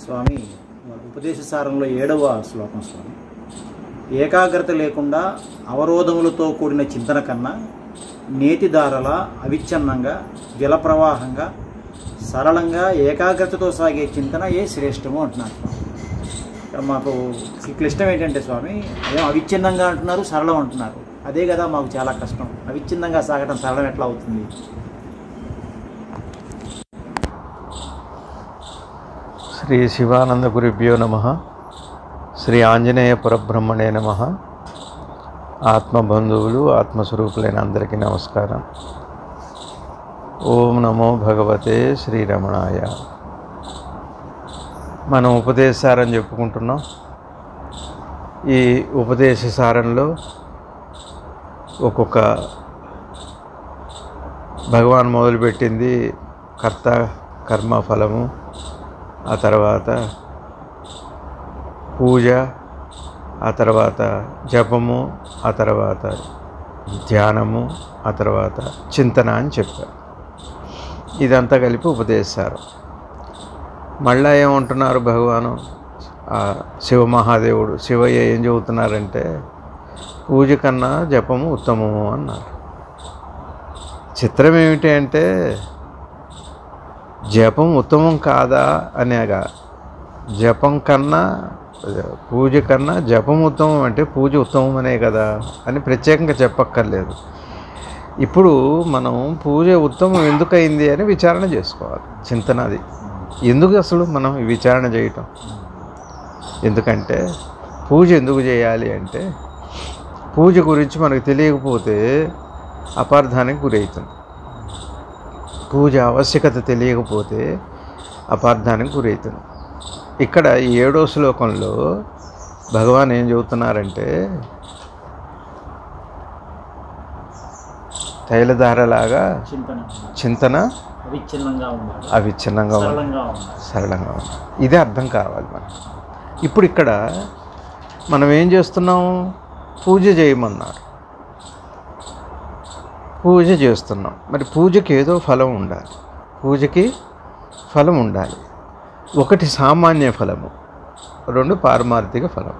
స్వామి ఉపదేశ సారంలో ఏడవ శ్లోకం స్వామి ఏకాగ్రత లేకుండా అవరోధములతో కూడిన చింతన కన్నా నేతి దారల అవిచ్ఛిన్నంగా జలప్రవాహంగా సరళంగా ఏకాగ్రతతో సాగే చింతన ఏ శ్రేష్టము అంటున్నారు స్వామి ఇక్కడ మాకు ఈ క్లిష్టం ఏంటంటే స్వామి అదే అవిచ్ఛిన్నంగా అంటున్నారు సరళం అంటున్నారు అదే కదా మాకు చాలా కష్టం అవిచ్ఛిన్నంగా సాగటం సరళం ఎట్లా అవుతుంది శ్రీ శివానంద గురుభ్యో నమ శ్రీ ఆంజనేయ పరబ్రహ్మణే నమ ఆత్మబంధువులు ఆత్మస్వరూపులైన అందరికీ నమస్కారం ఓం నమో భగవతే శ్రీరమణాయ మనం ఉపదేశారని చెప్పుకుంటున్నాం ఈ ఉపదేశ సారంలో ఒక్కొక్క భగవాన్ మొదలుపెట్టింది కర్త కర్మ ఫలము ఆ తర్వాత పూజ ఆ తర్వాత జపము ఆ తర్వాత ధ్యానము ఆ తర్వాత చింతన అని చెప్పారు ఇదంతా కలిపి ఉపదేశారు మళ్ళా ఏమంటున్నారు భగవాను ఆ శివమహాదేవుడు శివయ్య ఏం చెబుతున్నారంటే పూజ కన్నా జపము ఉత్తమము అన్నారు చిత్రం ఏమిటి అంటే జపం ఉత్తమం కాదా అనేగా జపం కన్నా పూజ కన్నా జపం ఉత్తమం అంటే పూజ ఉత్తమం అనే కదా అని ప్రత్యేకంగా చెప్పక్కర్లేదు ఇప్పుడు మనం పూజ ఉత్తమం ఎందుకయింది అని విచారణ చేసుకోవాలి చింతన అది ఎందుకు అసలు మనం ఈ విచారణ చేయటం ఎందుకంటే పూజ ఎందుకు చేయాలి అంటే పూజ గురించి మనకు తెలియకపోతే అపార్థానికి గురవుతుంది పూజ ఆవశ్యకత తెలియకపోతే అపార్థానికి గురవుతుంది ఇక్కడ ఈ ఏడో శ్లోకంలో భగవాన్ ఏం చెబుతున్నారంటే తైలధారలాగా చింతన చింతన అవిచ్ఛిన్నంగా ఉండాలి అవిచ్ఛిన్నంగా ఉంది సరళంగా ఉండాలి సరళంగా ఉంది ఇదే అర్థం కావాలి మనకి ఇప్పుడు ఇక్కడ మనం ఏం చేస్తున్నాం పూజ చేయమన్నారు పూజ చేస్తున్నాం మరి పూజకి ఏదో ఫలం ఉండాలి పూజకి ఫలం ఉండాలి ఒకటి సామాన్య ఫలము రెండు పారమార్థిక ఫలం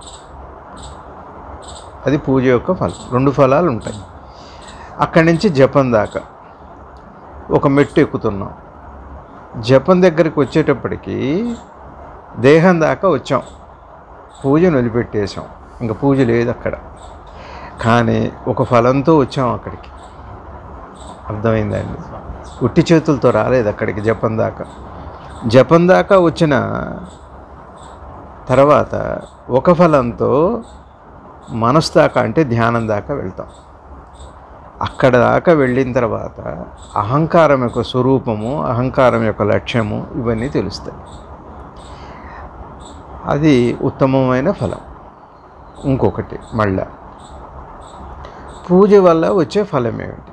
అది పూజ యొక్క ఫలం రెండు ఫలాలు ఉంటాయి అక్కడి నుంచి జపం దాకా ఒక మెట్టు ఎక్కుతున్నాం జపం దగ్గరికి వచ్చేటప్పటికి దేహం దాకా వచ్చాం పూజను వదిలిపెట్టేసాం ఇంకా పూజ లేదు అక్కడ కానీ ఒక ఫలంతో వచ్చాం అక్కడికి అర్థమైందండి ఉట్టి చేతులతో రాలేదు అక్కడికి జపం దాకా జపం దాకా వచ్చిన తర్వాత ఒక ఫలంతో మనసు దాకా అంటే ధ్యానం దాకా వెళ్తాం అక్కడ దాకా వెళ్ళిన తర్వాత అహంకారం యొక్క స్వరూపము అహంకారం యొక్క లక్ష్యము ఇవన్నీ తెలుస్తాయి అది ఉత్తమమైన ఫలం ఇంకొకటి మళ్ళా పూజ వల్ల వచ్చే ఫలం ఏమిటి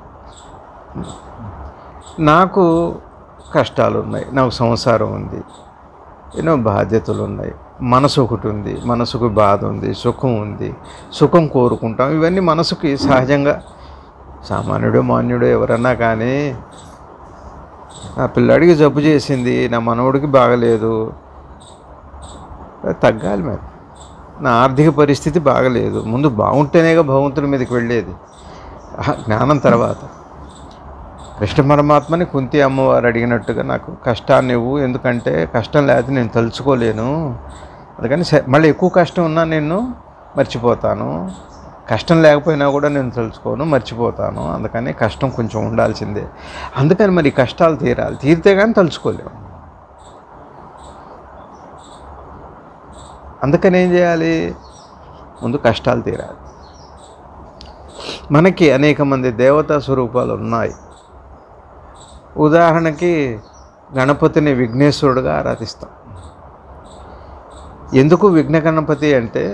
నాకు కష్టాలు ఉన్నాయి నాకు సంసారం ఉంది ఎన్నో బాధ్యతలు ఉన్నాయి మనసు ఒకటి ఉంది మనసుకు బాధ ఉంది సుఖం ఉంది సుఖం కోరుకుంటాం ఇవన్నీ మనసుకి సహజంగా సామాన్యుడు మాన్యుడు ఎవరన్నా కానీ నా పిల్లాడికి జబ్బు చేసింది నా మనవడికి బాగలేదు అది తగ్గాలి మరి నా ఆర్థిక పరిస్థితి బాగలేదు ముందు బాగుంటేనేగా భగవంతుడి మీదకి వెళ్ళేది ఆ జ్ఞానం తర్వాత కృష్ణ పరమాత్మని కుంతి అమ్మవారు అడిగినట్టుగా నాకు కష్టాన్ని ఇవ్వు ఎందుకంటే కష్టం లేకపోతే నేను తలుచుకోలేను అందుకని స- మళ్ళీ ఎక్కువ కష్టం ఉన్నా నేను మర్చిపోతాను కష్టం లేకపోయినా కూడా నేను తలుచుకోను మర్చిపోతాను అందుకని కష్టం కొంచెం ఉండాల్సిందే అందుకని మరి ఈ కష్టాలు తీరాలి తీరితే కానీ తలుచుకోలేము అందుకని ఏం చేయాలి ముందు కష్టాలు తీరాలి మనకి అనేక మంది దేవతా స్వరూపాలు ఉన్నాయి ఉదాహరణకి గణపతిని విఘ్నేశ్వరుడుగా ఆరాధిస్తాం ఎందుకు విఘ్న గణపతి అంటే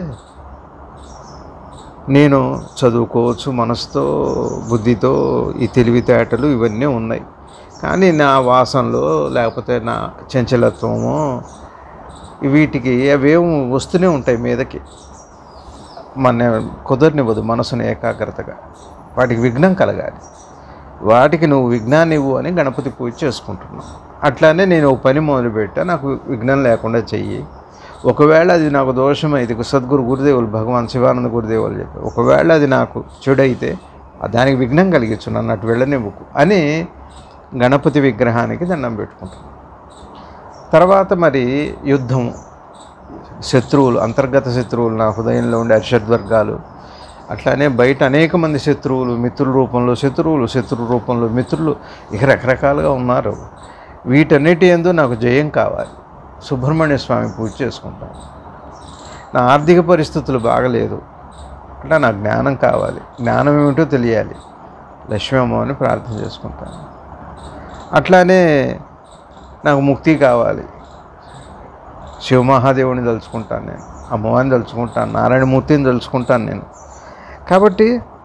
నేను చదువుకోవచ్చు మనసుతో బుద్ధితో ఈ తెలివితేటలు ఇవన్నీ ఉన్నాయి కానీ నా వాసనలో లేకపోతే నా చంచలత్వము వీటికి అవేం వస్తూనే ఉంటాయి మీదకి మన కుదరనివ్వదు మనసుని ఏకాగ్రతగా వాటికి విఘ్నం కలగాలి వాటికి నువ్వు విఘ్నాన్ని ఇవ్వు అని గణపతి పూజ చేసుకుంటున్నావు అట్లానే నేను ఒక పని మొదలుపెట్టా నాకు విఘ్నం లేకుండా చెయ్యి ఒకవేళ అది నాకు దోషం అయితే సద్గురు గురుదేవులు భగవాన్ శివానంద గురుదేవులు చెప్పారు ఒకవేళ అది నాకు చెడైతే దానికి విఘ్నం కలిగించు నన్ను అటు వెళ్ళనివ్వకు అని గణపతి విగ్రహానికి దండం పెట్టుకుంటాను తర్వాత మరి యుద్ధం శత్రువులు అంతర్గత శత్రువులు నా హృదయంలో ఉండే అరిషద్వర్గాలు అట్లానే బయట అనేక మంది శత్రువులు మిత్రుల రూపంలో శత్రువులు శత్రు రూపంలో మిత్రులు ఇక రకరకాలుగా ఉన్నారు వీటన్నిటి ఎందు నాకు జయం కావాలి సుబ్రహ్మణ్య స్వామి పూజ చేసుకుంటాను నా ఆర్థిక పరిస్థితులు బాగలేదు అంటే నాకు జ్ఞానం కావాలి జ్ఞానం ఏమిటో తెలియాలి లక్ష్మీ అమ్మని ప్రార్థన చేసుకుంటాను అట్లానే నాకు ముక్తి కావాలి శివమహాదేవుని తలుచుకుంటాను నేను అమ్మవారిని తలుచుకుంటాను నారాయణమూర్తిని తలుచుకుంటాను నేను కాబట్టి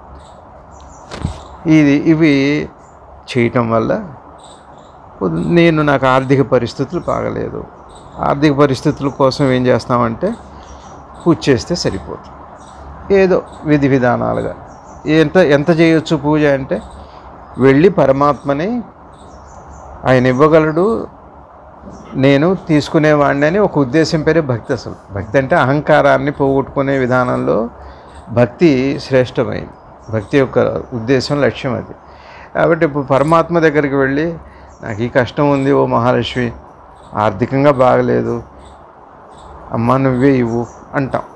ఇది ఇవి చేయటం వల్ల నేను నాకు ఆర్థిక పరిస్థితులు బాగలేదు ఆర్థిక పరిస్థితుల కోసం ఏం చేస్తామంటే పూజ చేస్తే సరిపోతుంది ఏదో విధి విధానాలుగా ఎంత ఎంత చేయొచ్చు పూజ అంటే వెళ్ళి పరమాత్మని ఆయన ఇవ్వగలడు నేను తీసుకునేవాడిని అని ఒక ఉద్దేశం పేరే భక్తి అసలు భక్తి అంటే అహంకారాన్ని పోగొట్టుకునే విధానంలో భక్తి శ్రేష్టమైంది భక్తి యొక్క ఉద్దేశం లక్ష్యం అది కాబట్టి ఇప్పుడు పరమాత్మ దగ్గరికి వెళ్ళి నాకు ఈ కష్టం ఉంది ఓ మహాలక్ష్మి ఆర్థికంగా బాగలేదు అమ్మ నువ్వే ఇవ్వు అంటాం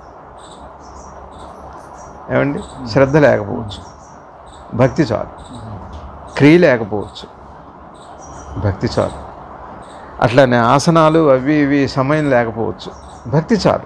ఏమండి శ్రద్ధ లేకపోవచ్చు భక్తి చాలు క్రియ లేకపోవచ్చు భక్తి చాలు అట్లానే ఆసనాలు అవి ఇవి సమయం లేకపోవచ్చు భక్తి చాలు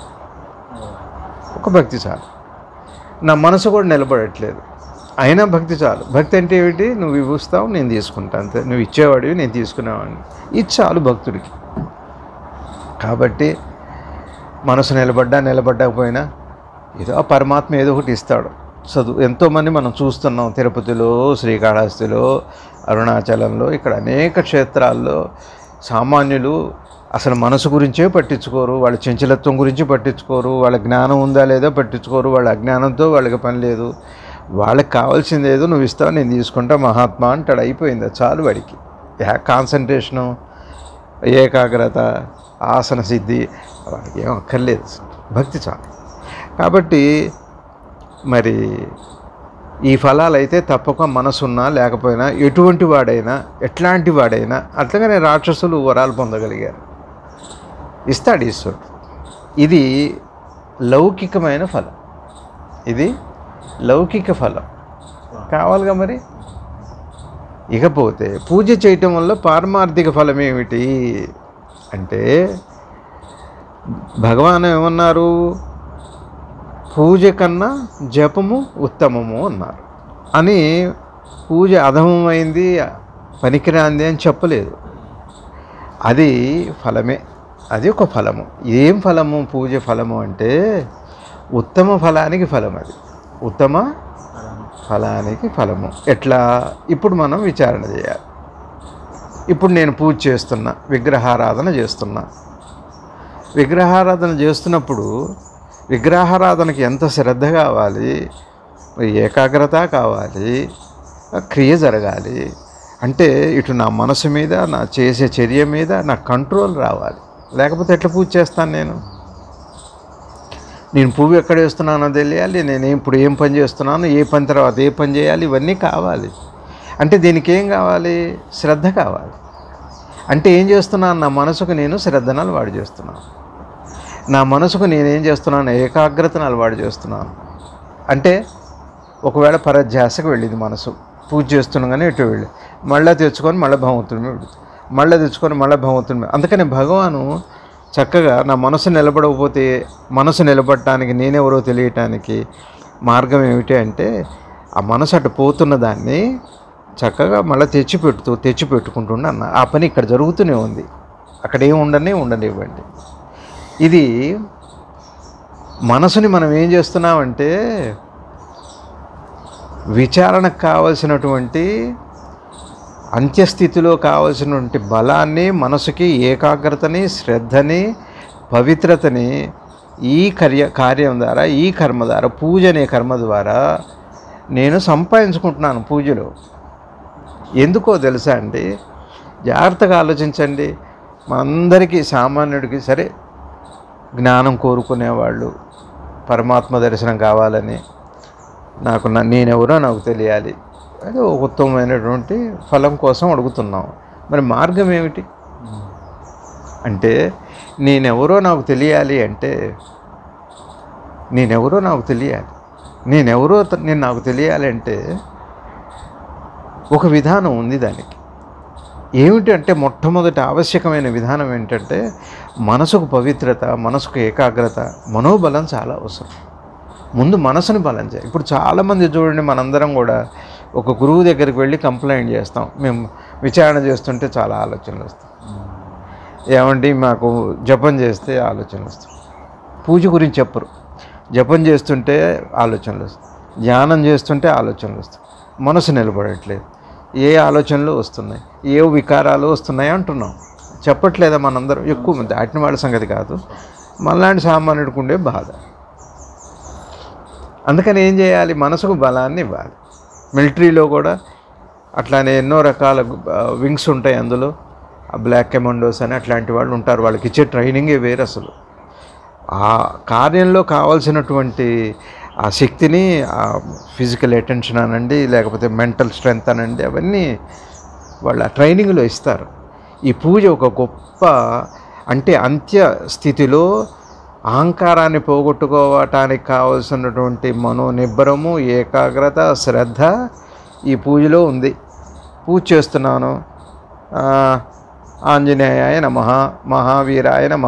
ఒక భక్తి చాలు నా మనసు కూడా నిలబడట్లేదు అయినా భక్తి చాలు భక్తి అంటే ఏమిటి నువ్వు ఇవ్వుస్తావు నేను తీసుకుంటా అంతే నువ్వు ఇచ్చేవాడివి నేను తీసుకునేవాడిని ఇది చాలు భక్తుడికి కాబట్టి మనసు నిలబడ్డా నిలబడ్డకపోయినా ఏదో ఆ పరమాత్మ ఏదో ఒకటి ఇస్తాడు చదువు ఎంతోమంది మనం చూస్తున్నాం తిరుపతిలో శ్రీకాళహస్తిలో అరుణాచలంలో ఇక్కడ అనేక క్షేత్రాల్లో సామాన్యులు అసలు మనసు గురించే పట్టించుకోరు వాళ్ళ చంచలత్వం గురించి పట్టించుకోరు వాళ్ళ జ్ఞానం ఉందా లేదో పట్టించుకోరు వాళ్ళ అజ్ఞానంతో వాళ్ళకి పని లేదు వాళ్ళకి కావాల్సింది ఏదో నువ్వు ఇస్తావు నేను తీసుకుంటా మహాత్మా అంటాడు అయిపోయింది అది చాలు వాడికి యా కాన్సన్ట్రేషను ఏకాగ్రత ఆసన సిద్ధి వాడికి ఏం అక్కర్లేదు అసలు. భక్తి చాలు కాబట్టి మరి ఈ ఫలాలు అయితే తప్పక మనసున్నా లేకపోయినా ఎటువంటి వాడైనా ఎట్లాంటి వాడైనా అట్లాగనే రాక్షసులు వరాలు పొందగలిగారు ఇస్తాడు ఈశ్వరుడు ఇది లౌకికమైన ఫలం ఇది లౌకిక ఫలం కావాలిగా మరి ఇకపోతే పూజ చేయటం వల్ల పారమార్థిక ఫలం ఏమిటి అంటే భగవాన్ ఏమన్నారు పూజ కన్నా జపము ఉత్తమము అన్నారు అని పూజ అధమమైంది పనికిరాంది అని చెప్పలేదు అది ఫలమే అది ఒక ఫలము ఏం ఫలము పూజ ఫలము అంటే ఉత్తమ ఫలానికి ఫలం అది ఉత్తమ ఫలానికి ఫలము ఎట్లా ఇప్పుడు మనం విచారణ చేయాలి ఇప్పుడు నేను పూజ చేస్తున్నా విగ్రహారాధన చేస్తున్నా విగ్రహారాధన చేస్తున్నప్పుడు విగ్రహారాధనకి ఎంత శ్రద్ధ కావాలి ఏకాగ్రత కావాలి క్రియ జరగాలి అంటే ఇటు నా మనసు మీద నా చేసే చర్య మీద నా కంట్రోల్ రావాలి లేకపోతే ఎట్లా పూజ చేస్తాను నేను నేను పువ్వు ఎక్కడ వేస్తున్నానో తెలియాలి నేను ఇప్పుడు ఏం పని చేస్తున్నాను ఏ పని తర్వాత ఏ పని చేయాలి ఇవన్నీ కావాలి అంటే దీనికి ఏం కావాలి శ్రద్ధ కావాలి అంటే ఏం చేస్తున్నాను నా మనసుకు నేను శ్రద్ధను అలవాటు చేస్తున్నాను నా మనసుకు నేనేం చేస్తున్నాను ఏకాగ్రతను అలవాటు చేస్తున్నాను అంటే ఒకవేళ పరధ్యాసకు వెళ్ళింది మనసు పూజ చేస్తుండగానే ఇటు వెళ్ళి మళ్ళీ తెచ్చుకొని మళ్ళీ భగవంతుడి మీద పెడుతుంది మళ్ళీ తెచ్చుకొని మళ్ళీ భగవంతుడి మీద అందుకని భగవాను చక్కగా నా మనసు నిలబడకపోతే మనసు నిలబడటానికి నేనెవరో తెలియటానికి మార్గం ఏమిటి అంటే ఆ మనసు అటు పోతున్న దాన్ని చక్కగా మళ్ళీ తెచ్చి పెడుతూ తెచ్చి పెట్టుకుంటుండే అన్న ఆ పని ఇక్కడ జరుగుతూనే ఉంది అక్కడ ఏం ఉండనే ఉండనివ్వండి ఇది మనసుని మనం ఏం చేస్తున్నామంటే విచారణకు కావలసినటువంటి అంత్యస్థితిలో కావలసినటువంటి బలాన్ని మనసుకి ఏకాగ్రతని శ్రద్ధని పవిత్రతని ఈ కార్య కార్యం ద్వారా ఈ కర్మ ద్వారా పూజ అనే కర్మ ద్వారా నేను సంపాదించుకుంటున్నాను పూజలో ఎందుకో తెలుసా అండి జాగ్రత్తగా ఆలోచించండి మనందరికీ సామాన్యుడికి సరే జ్ఞానం కోరుకునేవాళ్ళు పరమాత్మ దర్శనం కావాలని నాకు నా- నేనెవరో నాకు తెలియాలి అది ఒక ఉత్తమమైనటువంటి ఫలం కోసం అడుగుతున్నాం మరి మార్గం ఏమిటి అంటే నేనెవరో నాకు తెలియాలి అంటే నేనెవరో నాకు తెలియాలి నేనెవరో త- నేను నాకు తెలియాలి అంటే ఒక విధానం ఉంది దానికి ఏమిటి అంటే మొట్టమొదటి ఆవశ్యకమైన విధానం ఏంటంటే మనసుకు పవిత్రత మనసుకు ఏకాగ్రత మనోబలం చాలా అవసరం ముందు మనసుని బలం చేయాలి ఇప్పుడు చాలామంది చూడండి మనందరం కూడా ఒక గురువు దగ్గరికి వెళ్ళి కంప్లైంట్ చేస్తాం మేము విచారణ చేస్తుంటే చాలా ఆలోచనలు వస్తాయి ఏమండి మాకు జపం చేస్తే ఆలోచనలు వస్తాయి పూజ గురించి చెప్పరు జపం చేస్తుంటే ఆలోచనలు వస్తాయి ధ్యానం చేస్తుంటే ఆలోచనలు వస్తాయి మనసు నిలబడట్లేదు ఏ ఆలోచనలు వస్తున్నాయి ఏ వికారాలు వస్తున్నాయి అంటున్నాం చెప్పట్లేదా మనందరం ఎక్కువ మంది దాటిన వాళ్ళ సంగతి కాదు మనలాంటి సామాన్యుడికి ఉండే బాధ అందుకని ఏం చేయాలి మనసుకు బలాన్ని ఇవ్వాలి మిలిటరీలో కూడా అట్లానే ఎన్నో రకాల వింగ్స్ ఉంటాయి అందులో ఆ బ్లాక్ కమాండోస్ అని అట్లాంటి వాళ్ళు ఉంటారు వాళ్ళకి ఇచ్చే ట్రైనింగే వేరు అసలు ఆ కార్యంలో కావాల్సినటువంటి ఆ శక్తిని ఆ ఫిజికల్ అటెన్షన్ అనండి లేకపోతే మెంటల్ స్ట్రెంగ్త్ అనండి అవన్నీ వాళ్ళ ట్రైనింగ్లో ఇస్తారు ఈ పూజ ఒక గొప్ప అంటే అంత్య స్థితిలో అహంకారాన్ని పోగొట్టుకోవటానికి కావలసినటువంటి మనోనిబ్బరము ఏకాగ్రత శ్రద్ధ ఈ పూజలో ఉంది పూజ చేస్తున్నాను ఆ, ఆంజనేయాయ నమ మహావీరాయ నమ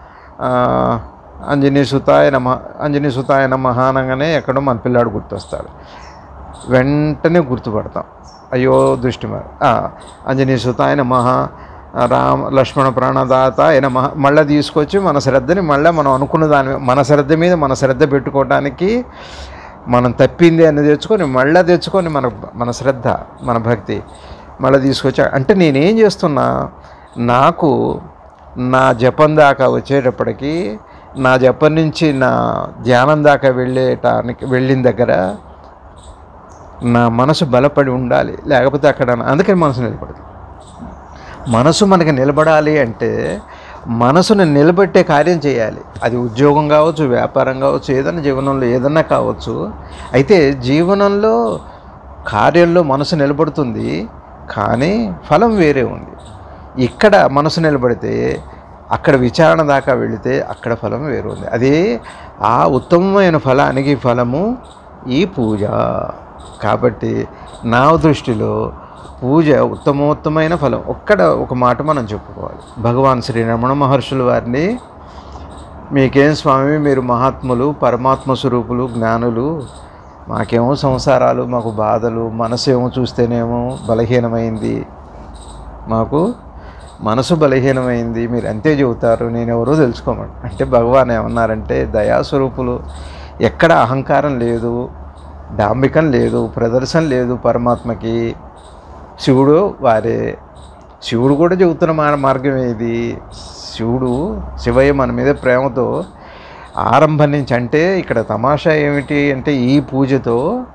అంజనీ సుతాయ నమ అంజనీ సుతాయ నమ అనగానే ఎక్కడో మన పిల్లాడు గుర్తొస్తాడు వెంటనే గుర్తుపడతాం అయ్యో దృష్టి మరి అంజనీ సుతాయ నమ రామ లక్ష్మణ ప్రాణదాత ఆయన మహా మళ్ళీ తీసుకొచ్చి మన శ్రద్ధని మళ్ళీ మనం అనుకున్న దాని మీద- మన శ్రద్ధ మీద మన శ్రద్ధ పెట్టుకోవడానికి మనం తప్పింది అని తెచ్చుకొని మళ్ళీ తెచ్చుకొని మన మన శ్రద్ధ మన భక్తి మళ్ళీ తీసుకొచ్చా అంటే నేనేం చేస్తున్నా నాకు నా జపం దాకా వచ్చేటప్పటికి నా జపం నుంచి నా ధ్యానం దాకా వెళ్ళేటానికి వెళ్ళిన దగ్గర నా మనసు బలపడి ఉండాలి లేకపోతే అక్కడ అందుకని మనసు నిలబడదు మనసు మనకి నిలబడాలి అంటే మనసును నిలబెట్టే కార్యం చేయాలి అది ఉద్యోగం కావచ్చు వ్యాపారం కావచ్చు ఏదైనా జీవనంలో ఏదన్నా కావచ్చు అయితే జీవనంలో కార్యంలో మనసు నిలబడుతుంది కానీ ఫలం వేరే ఉంది ఇక్కడ మనసు నిలబడితే అక్కడ విచారణ దాకా వెళితే అక్కడ ఫలం వేరు ఉంది అదే ఆ ఉత్తమమైన ఫలానికి ఫలము ఈ పూజ కాబట్టి నా దృష్టిలో పూజ ఉత్తమోత్తమైన ఫలం ఒక్కడ ఒక మాట మనం చెప్పుకోవాలి భగవాన్ శ్రీ రమణ మహర్షుల వారిని మీకేం స్వామి మీరు మహాత్ములు పరమాత్మ స్వరూపులు జ్ఞానులు మాకేమో సంసారాలు మాకు బాధలు మనసు ఏమో చూస్తేనేమో బలహీనమైంది మాకు మనసు బలహీనమైంది మీరు అంతే చెబుతారు నేను ఎవరో తెలుసుకోమని అంటే భగవాన్ ఏమన్నారంటే దయాస్వరూపులు ఎక్కడ అహంకారం లేదు డాంబికం లేదు ప్రదర్శన లేదు పరమాత్మకి శివుడు వారే శివుడు కూడా చెబుతున్న మా మార్గం ఏది శివుడు శివయ్య మన మీద ప్రేమతో ఆరంభం నుంచి అంటే ఇక్కడ తమాషా ఏమిటి అంటే ఈ పూజతో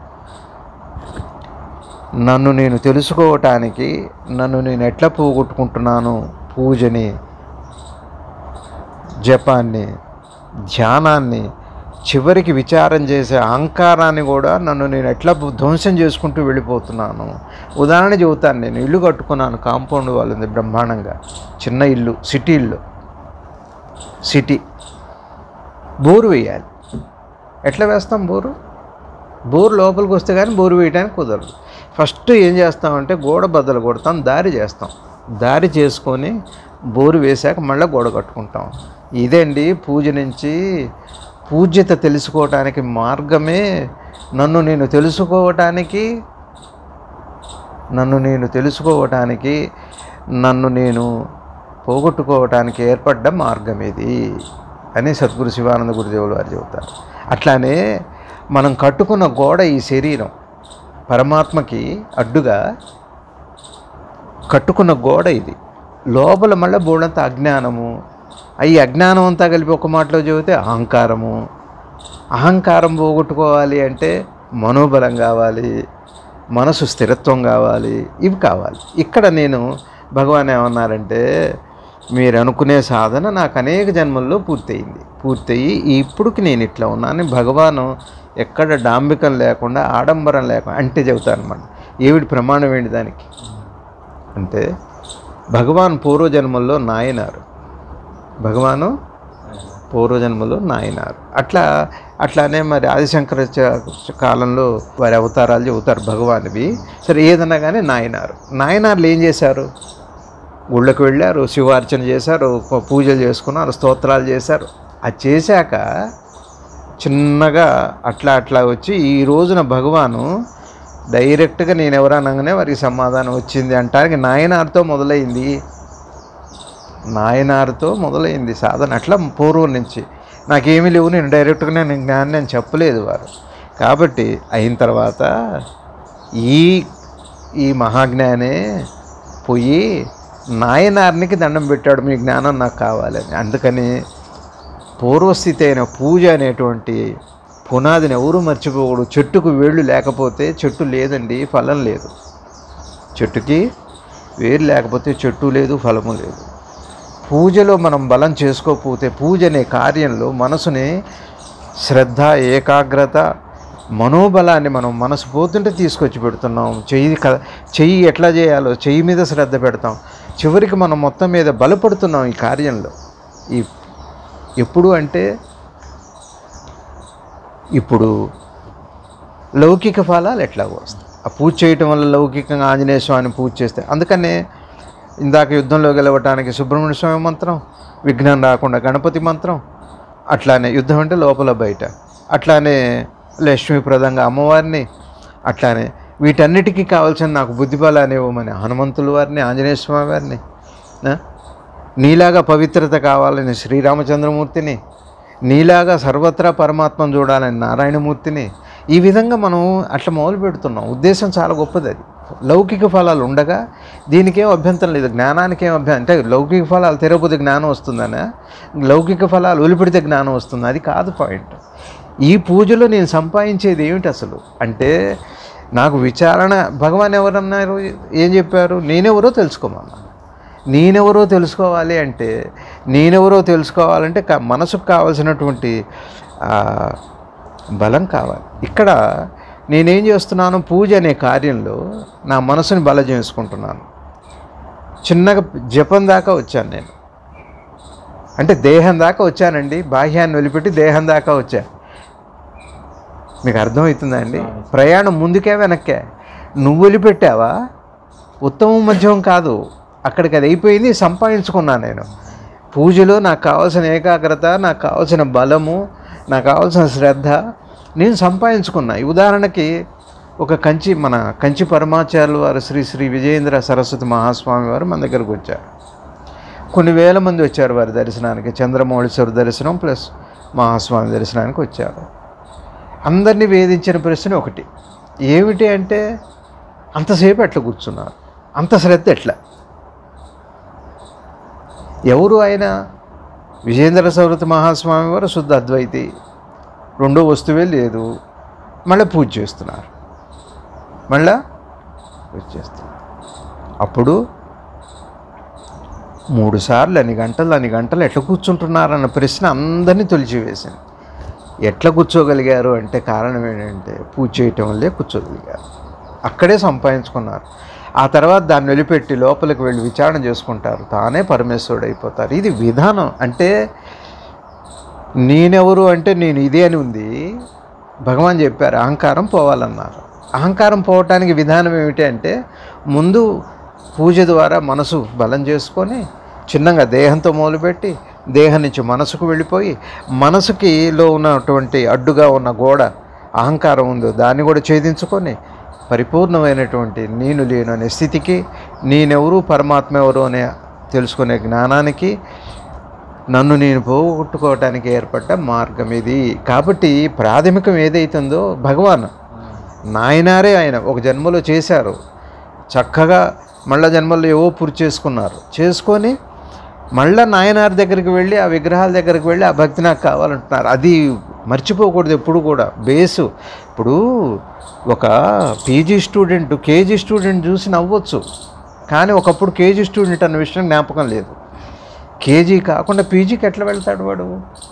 నన్ను నేను తెలుసుకోవటానికి నన్ను నేను ఎట్లా పోగొట్టుకుంటున్నాను పూజని జపాన్ని ధ్యానాన్ని చివరికి విచారం చేసే అహంకారాన్ని కూడా నన్ను నేను ఎట్లా ధ్వంసం చేసుకుంటూ వెళ్ళిపోతున్నాను ఉదాహరణ చెబుతాను నేను ఇల్లు కట్టుకున్నాను కాంపౌండ్ వాళ్ళది బ్రహ్మాండంగా చిన్న ఇల్లు సిటీ ఇల్లు సిటీ బోరు వేయాలి ఎట్లా వేస్తాం బోరు బోరు లోపలికి వస్తే కానీ బోరు వేయడానికి కుదరదు ఫస్ట్ ఏం చేస్తామంటే గోడ బద్దలు కొడతాం దారి చేస్తాం దారి చేసుకొని బోరు వేశాక మళ్ళీ గోడ కట్టుకుంటాం ఇదండి పూజ నుంచి పూజ్యత తెలుసుకోవటానికి మార్గమే నన్ను నేను తెలుసుకోవటానికి నన్ను నేను తెలుసుకోవటానికి నన్ను నేను పోగొట్టుకోవటానికి ఏర్పడ్డ మార్గం ఇది అని సద్గురు శివానంద గురుదేవులు వారు చెబుతారు అట్లానే మనం కట్టుకున్న గోడ ఈ శరీరం పరమాత్మకి అడ్డుగా కట్టుకున్న గోడ ఇది లోపల మళ్ళీ బోడంత అజ్ఞానము ఈ అజ్ఞానం అంతా కలిపి ఒక మాటలో చెబితే అహంకారము అహంకారం పోగొట్టుకోవాలి అంటే మనోబలం కావాలి మనసు స్థిరత్వం కావాలి ఇవి కావాలి ఇక్కడ నేను భగవాన్ ఏమన్నారంటే మీరు అనుకునే సాధన నాకు అనేక జన్మల్లో పూర్తయింది పూర్తయి ఇప్పుడుకి నేను ఇట్లా ఉన్నాను భగవాను ఎక్కడ డాంబికం లేకుండా ఆడంబరం లేకుండా అంటే చెబుతాను అనమాట ఏమిటి ప్రమాణం ఏంటి దానికి అంటే భగవాన్ పూర్వజన్మల్లో నాయనారు భగవాను పూర్వజన్మలో నాయనారు అట్లా అట్లానే మరి ఆదిశంకర చ- కాలంలో వారి అవతారాలు చెబుతారు భగవాన్వి సరే ఏదన్నా కానీ నాయనారు నాయనార్లు ఏం చేశారు గుళ్ళకు వెళ్ళారు శివార్చన చేశారు ప- పూజలు చేసుకున్నారు స్తోత్రాలు చేశారు అది చేశాక చిన్నగా అట్లా అట్లా వచ్చి ఈ రోజున భగవాను డైరెక్ట్గా నేను ఎవరనగానే వారికి సమాధానం వచ్చింది అంటానికి నాయనార్తో మొదలైంది నాయనార్తో మొదలైంది సాధన అట్లా పూర్వం నుంచి నాకేమీ లేవు నేను డైరెక్ట్గా నేను జ్ఞానం నేను చెప్పలేదు వారు కాబట్టి అయిన తర్వాత ఈ ఈ మహాజ్ఞానే పోయి నాయనార్నికి దండం పెట్టాడు మీ జ్ఞానం నాకు కావాలని అందుకని పూర్వస్థితి అయిన పూజ అనేటువంటి పునాదిని ఎవరు మర్చిపోకూడదు చెట్టుకు వేళ్ళు లేకపోతే చెట్టు లేదండి ఫలం లేదు చెట్టుకి వేరు లేకపోతే చెట్టు లేదు ఫలము లేదు పూజలో మనం బలం చేసుకోకపోతే పూజ అనే కార్యంలో మనసుని శ్రద్ధ ఏకాగ్రత మనోబలాన్ని మనం మనసు పోతుంటే తీసుకొచ్చి పెడుతున్నాం చెయ్యి క చెయ్యి ఎట్లా చేయాలో చెయ్యి మీద శ్రద్ధ పెడతాం చివరికి మనం మొత్తం మీద బలపడుతున్నాం ఈ కార్యంలో ఈ ఎప్పుడు అంటే ఇప్పుడు లౌకిక ఫలాలు ఎట్లాగో వస్తాయి ఆ పూజ చేయటం వల్ల లౌకికంగా ఆంజనేయ స్వామిని పూజ చేస్తే అందుకనే ఇందాక యుద్ధంలో గెలవటానికి సుబ్రహ్మణ్య స్వామి మంత్రం విఘ్నం రాకుండా గణపతి మంత్రం అట్లానే యుద్ధం అంటే లోపల బయట అట్లానే లక్ష్మీప్రదంగా అమ్మవారిని అట్లానే వీటన్నిటికీ కావాల్సిన నాకు బుద్ధిబలాన్ని ఇవ్వమని హనుమంతుల వారిని ఆంజనేయ స్వామి వారిని ఆ? నీలాగా పవిత్రత కావాలని శ్రీరామచంద్రమూర్తిని నీలాగా సర్వత్రా పరమాత్మను చూడాలని నారాయణమూర్తిని ఈ విధంగా మనం అట్లా మొదలు పెడుతున్నాం ఉద్దేశం చాలా గొప్పది అది లౌకిక ఫలాలు ఉండగా దీనికేం అభ్యంతరం లేదు జ్ఞానానికి ఏం అభ్యంతరం అంటే లౌకిక ఫలాలు తెరపోతే జ్ఞానం వస్తుందనే లౌకిక ఫలాలు ఒలిపెడితే జ్ఞానం వస్తుంది అది కాదు పాయింట్ ఈ పూజలో నేను సంపాదించేది ఏమిటి అసలు అంటే నాకు విచారణ భగవాన్ ఎవరన్నారు ఏం చెప్పారు నేనెవరో తెలుసుకోమన్నా నేనెవరో తెలుసుకోవాలి అంటే నేనెవరో తెలుసుకోవాలంటే క- మనసుకు కావాల్సినటువంటి ఆ, బలం కావాలి ఇక్కడ నేనేం చేస్తున్నాను పూజ అనే కార్యంలో నా మనసుని బలం చేసుకుంటున్నాను చిన్నగా జపం దాకా వచ్చాను నేను అంటే దేహం దాకా వచ్చానండి బాహ్యాన్ని వదిలిపెట్టి దేహం దాకా వచ్చా మీకు అర్థమవుతుందా అండి ప్రయాణం ముందుకే వెనక్కే నువ్వు వదిలిపెట్టావా ఉత్తమం మధ్యం కాదు అక్కడికి అది అయిపోయింది సంపాదించుకున్నాను నేను పూజలో నాకు కావాల్సిన ఏకాగ్రత నాకు కావాల్సిన బలము నాకు కావాల్సిన శ్రద్ధ నేను సంపాదించుకున్నా ఈ ఉదాహరణకి ఒక కంచి మన కంచి పరమాచార్యులు వారు శ్రీ శ్రీ విజయేంద్ర సరస్వతి మహాస్వామి వారు మన దగ్గరకు వచ్చారు కొన్ని వేల మంది వచ్చారు వారి దర్శనానికి చంద్రమౌళీశ్వర దర్శనం ప్లస్ మహాస్వామి దర్శనానికి వచ్చారు అందరినీ వేధించిన ప్రశ్న ఒకటి ఏమిటి అంటే అంతసేపు ఎట్లా కూర్చున్నారు అంత శ్రద్ధ ఎట్లా ఎవరు ఆయన విజేంద్ర సౌరతి మహాస్వామి వారు శుద్ధ అద్వైతి రెండో వస్తువే లేదు మళ్ళీ పూజ చేస్తున్నారు మళ్ళా పూజ చేస్తున్నారు అప్పుడు మూడు సార్లు అన్ని గంటలు అన్ని గంటలు ఎట్లా కూర్చుంటున్నారన్న ప్రశ్న అందరినీ తొలిచివేసింది ఎట్లా కూర్చోగలిగారు అంటే కారణం ఏంటంటే పూజ చేయటం వల్లే కూర్చోగలిగారు అక్కడే సంపాదించుకున్నారు ఆ తర్వాత దాన్ని వదిలిపెట్టి లోపలికి వెళ్ళి విచారణ చేసుకుంటారు తానే పరమేశ్వరుడు అయిపోతారు ఇది విధానం అంటే నేనెవరు అంటే నేను ఇదే అని ఉంది భగవాన్ చెప్పారు అహంకారం పోవాలన్నారు అహంకారం పోవటానికి విధానం ఏమిటి అంటే ముందు పూజ ద్వారా మనసు బలం చేసుకొని చిన్నగా దేహంతో మొదలుపెట్టి దేహం నుంచి మనసుకు వెళ్ళిపోయి మనసుకి లో ఉన్నటువంటి అడ్డుగా ఉన్న గోడ అహంకారం ఉందో దాన్ని కూడా ఛేదించుకొని పరిపూర్ణమైనటువంటి నేను లేను అనే స్థితికి నేనెవరు పరమాత్మ ఎవరు అనే తెలుసుకునే జ్ఞానానికి నన్ను నేను పోగొట్టుకోవటానికి ఏర్పడ్డ మార్గం ఇది కాబట్టి ప్రాథమికం ఏదైతుందో భగవాన్ నాయనారే ఆయన ఒక జన్మలో చేశారు చక్కగా మళ్ళా జన్మల్లో ఏవో పూర్తి చేసుకున్నారు చేసుకొని మళ్ళా నాయనార్ దగ్గరికి వెళ్ళి ఆ విగ్రహాల దగ్గరికి వెళ్ళి ఆ భక్తి నాకు కావాలంటున్నారు అది మర్చిపోకూడదు ఎప్పుడు కూడా బేసు ఇప్పుడు ఒక పీజీ స్టూడెంట్ కేజీ స్టూడెంట్ చూసి నవ్వచ్చు కానీ ఒకప్పుడు కేజీ స్టూడెంట్ అన్న విషయం జ్ఞాపకం లేదు కేజీ కాకుండా పీజీకి ఎట్లా వెళ్తాడు వాడు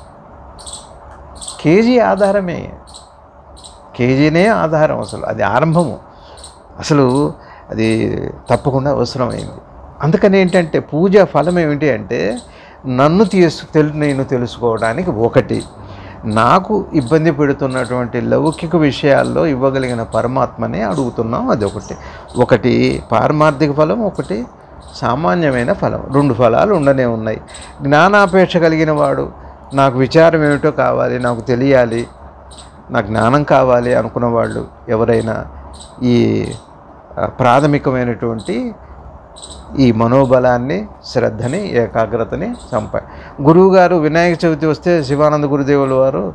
కేజీ ఆధారమే కేజీనే ఆధారం అసలు అది ఆరంభము అసలు అది తప్పకుండా అవసరమైంది అందుకని ఏంటంటే పూజ ఫలం ఏమిటి అంటే నన్ను తీసు తెలు నేను తెలుసుకోవడానికి ఒకటి నాకు ఇబ్బంది పెడుతున్నటువంటి లౌకిక విషయాల్లో ఇవ్వగలిగిన పరమాత్మనే అడుగుతున్నాం అదొకటి ఒకటి పారమార్థిక ఫలం ఒకటి సామాన్యమైన ఫలం రెండు ఫలాలు ఉండనే ఉన్నాయి జ్ఞానాపేక్ష కలిగిన వాడు నాకు విచారం ఏమిటో కావాలి నాకు తెలియాలి నాకు జ్ఞానం కావాలి అనుకున్న వాళ్ళు ఎవరైనా ఈ ఆ, ప్రాథమికమైనటువంటి ఈ మనోబలాన్ని శ్రద్ధని ఏకాగ్రతని సంపా గురువుగారు వినాయక చవితి వస్తే శివానంద గురుదేవుల వారు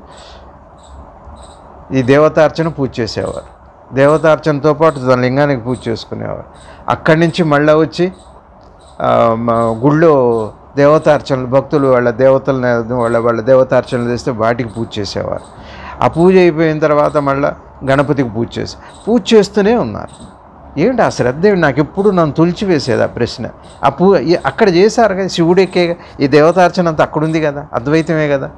ఈ దేవతార్చన పూజ చేసేవారు దేవతార్చనతో పాటు తన లింగానికి పూజ చేసుకునేవారు అక్కడి నుంచి మళ్ళీ వచ్చి ఆ, మా గుళ్ళో దేవతార్చనలు భక్తులు వాళ్ళ దేవతలను వాళ్ళ వాళ్ళ దేవతార్చనలు చేస్తే వాటికి పూజ చేసేవారు ఆ పూజ అయిపోయిన తర్వాత మళ్ళీ గణపతికి పూజ చేసి పూజ చేస్తూనే ఉన్నారు ఏంటి ఆ శ్రద్ధ ఏంటి? నాకు ఎప్పుడు నన్ను తులిచివేసేది ఆ ప్రశ్న ఆ పూ ఈ- అక్కడ చేశారు కదా శివుడికే ఈ దేవతార్చన అంతా అక్కడుంది కదా అద్వైతమే కదా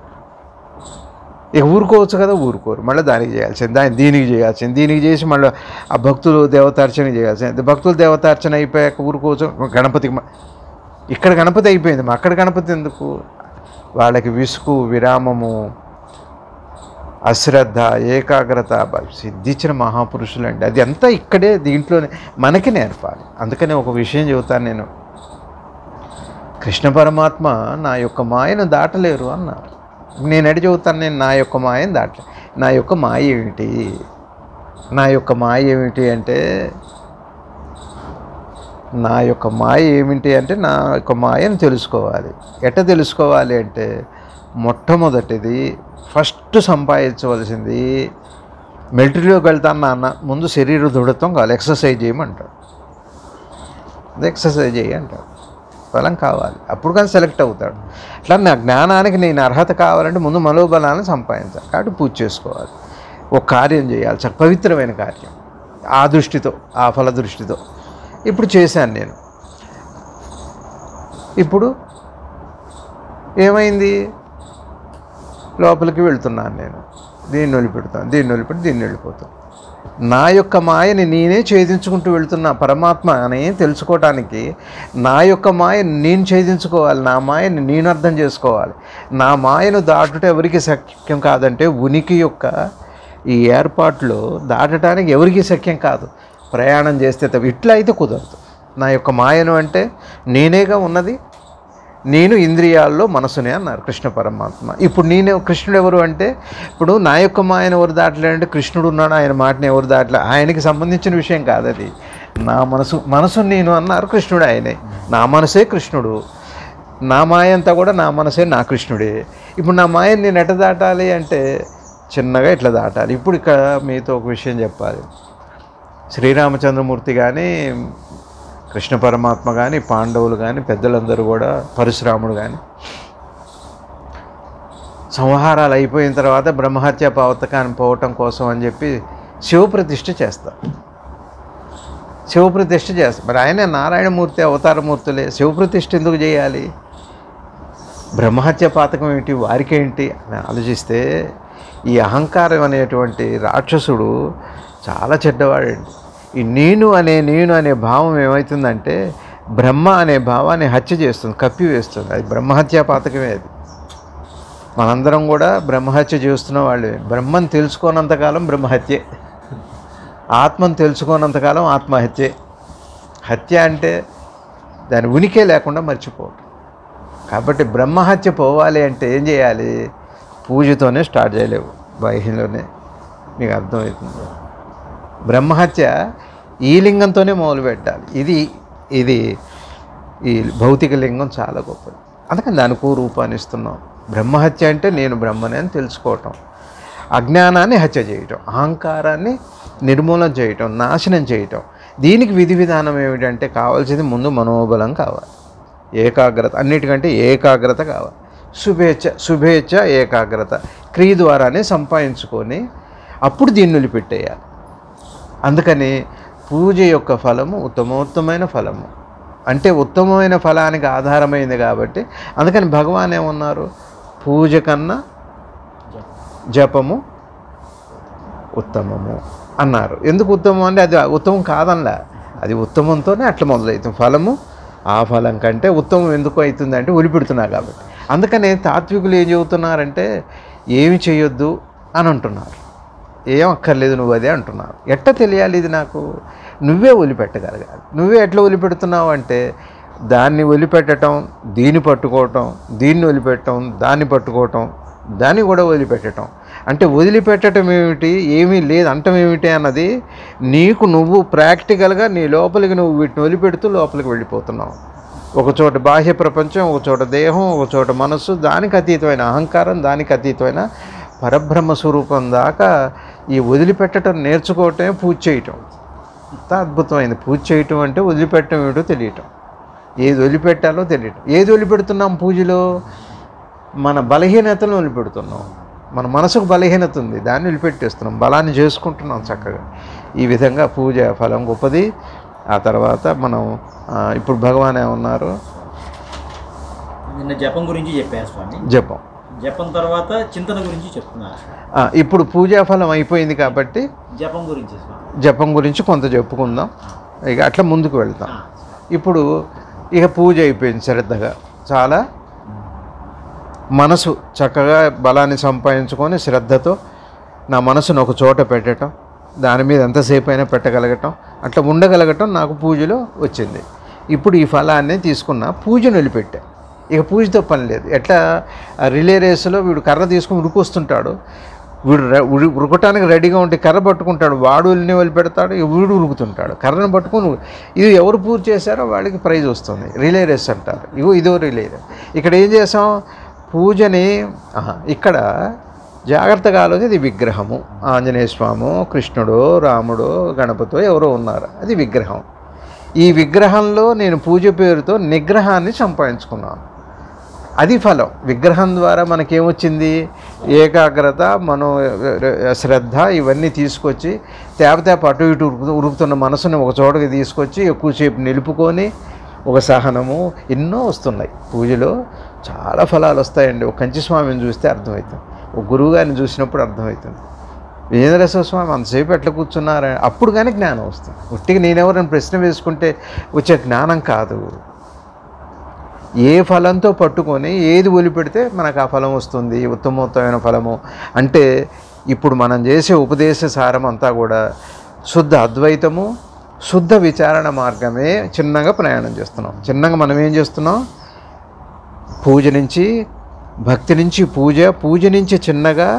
ఇక ఊరుకోవచ్చు కదా ఊరుకోరు మళ్ళీ దానికి చేయాల్సింది దాని దీనికి చేయాల్సింది దీనికి చేసి మళ్ళీ ఆ భక్తులు దేవతార్చన చేయాల్సింది భక్తులు దేవతార్చన అయిపోయాక ఊరుకోవచ్చు గణపతికి మ- ఇక్కడ గణపతి అయిపోయింది మా అక్కడ గణపతి ఎందుకు వాళ్ళకి విసుగు విరామము అశ్రద్ధ ఏకాగ్రత బ- సిద్ధించిన మహాపురుషులు అండి అది అంతా ఇక్కడే దీంట్లోనే మనకి నేర్పాలి అందుకనే ఒక విషయం చెబుతాను నేను కృష్ణ పరమాత్మ నా యొక్క మాయను దాటలేరు అన్నారు నేను ఎడ చెబుతాను నేను నా యొక్క మాయను దాటలే నా యొక్క మాయ ఏమిటి నా యొక్క మాయ ఏమిటి అంటే నా యొక్క మాయ ఏమిటి అంటే నా యొక్క మాయను తెలుసుకోవాలి ఎట్ట తెలుసుకోవాలి అంటే మొట్టమొదటిది ఫస్ట్ సంపాదించవలసింది మిలిటరీలోకి వెళ్తాను నాన్న ముందు శరీర దృఢత్వం కావాలి ఎక్సర్సైజ్ చేయమంటాడు అది ఎక్సర్సైజ్ చేయి అంటాడు బలం కావాలి అప్పుడు కానీ సెలెక్ట్ అవుతాడు అట్లా నా జ్ఞానానికి నేను అర్హత కావాలంటే ముందు మనోబలాన్ని సంపాదించాలి కాబట్టి పూజ చేసుకోవాలి ఒక కార్యం చేయాలి చాలా పవిత్రమైన కార్యం ఆ దృష్టితో ఆ ఫల దృష్టితో ఇప్పుడు చేశాను నేను ఇప్పుడు ఏమైంది లోపలికి వెళ్తున్నాను నేను దీన్ని వదిలిపెడతాను దీన్ని వదిలిపెట్టి దీన్ని వెళ్ళిపోతాను నా యొక్క మాయని నేనే ఛేదించుకుంటూ వెళ్తున్నా పరమాత్మ అని తెలుసుకోవటానికి నా యొక్క మాయని నేను ఛేదించుకోవాలి నా మాయని నేను అర్థం చేసుకోవాలి నా మాయను దాటుట ఎవరికి శక్యం కాదంటే ఉనికి యొక్క ఈ ఏర్పాట్లో దాటడానికి ఎవరికి శక్యం కాదు ప్రయాణం చేస్తే తప్ప ఇట్లా అయితే కుదరదు నా యొక్క మాయను అంటే నేనేగా ఉన్నది నేను ఇంద్రియాల్లో మనసునే అన్నారు కృష్ణ పరమాత్మ ఇప్పుడు నేను కృష్ణుడు ఎవరు అంటే ఇప్పుడు నా యొక్క మాయను ఎవరు దాటలేదంటే కృష్ణుడు ఉన్నాడు ఆయన మాటని ఎవరు దాటలే ఆయనకి సంబంధించిన విషయం కాదు అది నా మనసు మనసు నేను అన్నారు కృష్ణుడు ఆయనే నా మనసే కృష్ణుడు నా మాయ అంతా కూడా నా మనసే నా కృష్ణుడే ఇప్పుడు నా మాయని నేను ఎట్ట దాటాలి అంటే చిన్నగా ఇట్లా దాటాలి ఇప్పుడు ఇక్కడ మీతో ఒక విషయం చెప్పాలి శ్రీరామచంద్రమూర్తి కానీ కృష్ణ పరమాత్మ కానీ పాండవులు కానీ పెద్దలందరూ కూడా పరశురాముడు కానీ సంహారాలు అయిపోయిన తర్వాత బ్రహ్మహత్య పవతకాన్ని పోవటం కోసం అని చెప్పి శివప్రతిష్ఠ చేస్తారు శివప్రతిష్ఠ చేస్తారు మరి ఆయన నారాయణమూర్తి అవతారమూర్తులే శివప్రతిష్ఠ ఎందుకు చేయాలి బ్రహ్మహత్య పాతకం ఏంటి వారికేంటి అని ఆలోచిస్తే ఈ అహంకారం అనేటువంటి రాక్షసుడు చాలా చెడ్డవాడండి ఈ నేను అనే నేను అనే భావం ఏమవుతుందంటే బ్రహ్మ అనే భావాన్ని హత్య చేస్తుంది కప్పి వేస్తుంది అది బ్రహ్మహత్య పాతకమే అది మనందరం కూడా బ్రహ్మహత్య చేస్తున్న వాళ్ళే బ్రహ్మను తెలుసుకోనంతకాలం బ్రహ్మహత్యే ఆత్మను తెలుసుకోనంతకాలం ఆత్మహత్యే హత్య అంటే దాని ఉనికే లేకుండా మర్చిపోవటం కాబట్టి బ్రహ్మహత్య పోవాలి అంటే ఏం చేయాలి పూజతోనే స్టార్ట్ చేయలేవు బాహ్యంలోనే మీకు అర్థమవుతుంది బ్రహ్మహత్య ఈ లింగంతోనే మొదలు పెట్టాలి ఇది ఇది ఈ భౌతిక లింగం చాలా గొప్పది అందుకని దానికి ఓ రూపాన్ని ఇస్తున్నాం బ్రహ్మహత్య అంటే నేను బ్రహ్మనే అని తెలుసుకోవటం అజ్ఞానాన్ని హత్య చేయటం అహంకారాన్ని నిర్మూలన చేయటం నాశనం చేయటం దీనికి విధి విధానం ఏమిటంటే కావాల్సింది ముందు మనోబలం కావాలి ఏకాగ్రత అన్నిటికంటే ఏకాగ్రత కావాలి శుభేచ్ఛ శుభేచ్ఛ ఏకాగ్రత క్రియ ద్వారానే సంపాదించుకొని అప్పుడు దీన్ని వదిలిపెట్టేయాలి అందుకని పూజ యొక్క ఫలము ఉత్తమోత్తమైన ఫలము అంటే ఉత్తమమైన ఫలానికి ఆధారమైంది కాబట్టి అందుకని భగవాన్ ఏమన్నారు పూజ కన్నా జపము ఉత్తమము అన్నారు ఎందుకు ఉత్తమం అంటే అది ఉత్తమం కాదనలా అది ఉత్తమంతోనే అట్లా మొదలవుతుంది ఫలము ఆ ఫలం కంటే ఉత్తమం ఎందుకు అవుతుంది అంటే ఒలిపెడుతున్నా కాబట్టి అందుకనే తాత్వికులు ఏం చెబుతున్నారంటే ఏమి చేయొద్దు అని అంటున్నారు ఏం అక్కర్లేదు నువ్వు అదే అంటున్నారు ఎట్ట తెలియాలి ఇది నాకు నువ్వే వదిలిపెట్టగలగాలి నువ్వే ఎట్లా వదిలిపెడుతున్నావు అంటే దాన్ని వదిలిపెట్టడం దీన్ని పట్టుకోవటం దీన్ని వదిలిపెట్టడం దాన్ని పట్టుకోవటం దాన్ని కూడా వదిలిపెట్టడం అంటే వదిలిపెట్టడం ఏమిటి ఏమీ లేదు అంటం ఏమిటి అన్నది నీకు నువ్వు ప్రాక్టికల్గా నీ లోపలికి నువ్వు వీటిని వదిలిపెడుతూ లోపలికి వెళ్ళిపోతున్నావు ఒక చోట బాహ్య ప్రపంచం ఒక చోట దేహం ఒక చోట మనస్సు దానికి అతీతమైన అహంకారం దానికి అతీతమైన పరబ్రహ్మ స్వరూపం దాకా ఈ వదిలిపెట్టడం నేర్చుకోవటమే పూజ చేయటం అంత అద్భుతమైంది పూజ చేయటం అంటే వదిలిపెట్టడం ఏమిటో తెలియటం ఏది వదిలిపెట్టాలో తెలియటం ఏది వదిలిపెడుతున్నాం పూజలో మన బలహీనతను వదిలిపెడుతున్నాం మన మనసుకు బలహీనత ఉంది దాన్ని వదిలిపెట్టేస్తున్నాం బలాన్ని చేసుకుంటున్నాం చక్కగా ఈ విధంగా పూజ ఫలం గొప్పది ఆ తర్వాత మనం ఆ, ఇప్పుడు భగవాన్ ఏమన్నారు నిన్న జపం గురించి చెప్పారు స్వామి జపం జపం తర్వాత చింతన గురించి చెప్తున్నారు ఆ, ఇప్పుడు పూజా ఫలం అయిపోయింది కాబట్టి జపం గురించి స్వామి జపం గురించి కొంత చెప్పుకుందాం ఇక అట్లా ముందుకు వెళ్తాం ఆ, ఇప్పుడు ఇక పూజ అయిపోయింది శ్రద్ధగా చాలా మనసు చక్కగా బలాన్ని సంపాదించుకొని శ్రద్ధతో నా మనసును ఒక చోట పెట్టడం దాని మీద ఎంతసేపు అయినా పెట్టగలగటం అట్లా ఉండగలగటం నాకు పూజలో వచ్చింది ఇప్పుడు ఈ ఫలాన్ని తీసుకున్న పూజను వదిలిపెట్టా ఇక పూజతో పని లేదు ఎట్లా ఆ రిలే రేసులో వీడు కర్ర తీసుకుని ఉరుకొస్తుంటాడు వీడు రె- ఉరి- ఉరకటానికి రెడీగా ఉంటే కర్ర పట్టుకుంటాడు వాడు వెళ్ళి వదిలిపెడతాడు ఇక వీడు ఉరుకుతుంటాడు కర్రను పట్టుకుని ఉరు- ఇది ఎవరు పూజ చేశారో వాళ్ళకి ప్రైజ్ వస్తుంది రిలే రేస్ అంటారు ఇగో ఇదో రిలే రేస్. ఇక్కడ ఏం చేసాం పూజని ఆహా, ఇక్కడ జాగ్రత్తగా ఆలోచన ఇది విగ్రహము ఆంజనేయ స్వాము కృష్ణుడు రాముడు గణపతో ఎవరో ఉన్నారు అది విగ్రహం ఈ విగ్రహంలో నేను పూజ పేరుతో నిగ్రహాన్ని సంపాదించుకున్నాను అది ఫలం విగ్రహం ద్వారా మనకేమొచ్చింది ఏకాగ్రత మనం శ్రద్ధ ఇవన్నీ తీసుకొచ్చి తేప తేప అటు ఇటు ఉరుకు ఉరుకుతున్న మనసుని ఒక చోటకి తీసుకొచ్చి ఎక్కువసేపు నిలుపుకొని ఒక సహనము ఎన్నో వస్తున్నాయి పూజలో చాలా ఫలాలు వస్తాయండి ఒక కంచి స్వామిని చూస్తే అర్థమవుతుంది ఒక గురువు గారిని చూసినప్పుడు అర్థమవుతుంది వీరేంద్రేశ్వర స్వామి అంతసేపు ఎట్లా కూర్చున్నారు అప్పుడు కానీ జ్ఞానం వస్తుంది ఉట్టిగా నేనెవరైనా ప్రశ్న వేసుకుంటే వచ్చే జ్ఞానం కాదు ఏ ఫలంతో పట్టుకొని ఏది వదిలిపెడితే మనకు ఆ ఫలం వస్తుంది ఉత్తమోత్తమైన ఫలము అంటే ఇప్పుడు మనం చేసే ఉపదేశ సారం అంతా కూడా శుద్ధ అద్వైతము శుద్ధ విచారణ మార్గమే చిన్నగా ప్రయాణం చేస్తున్నాం చిన్నగా మనం ఏం చేస్తున్నాం పూజ నుంచి భక్తి నుంచి పూజ పూజ నుంచి చిన్నగా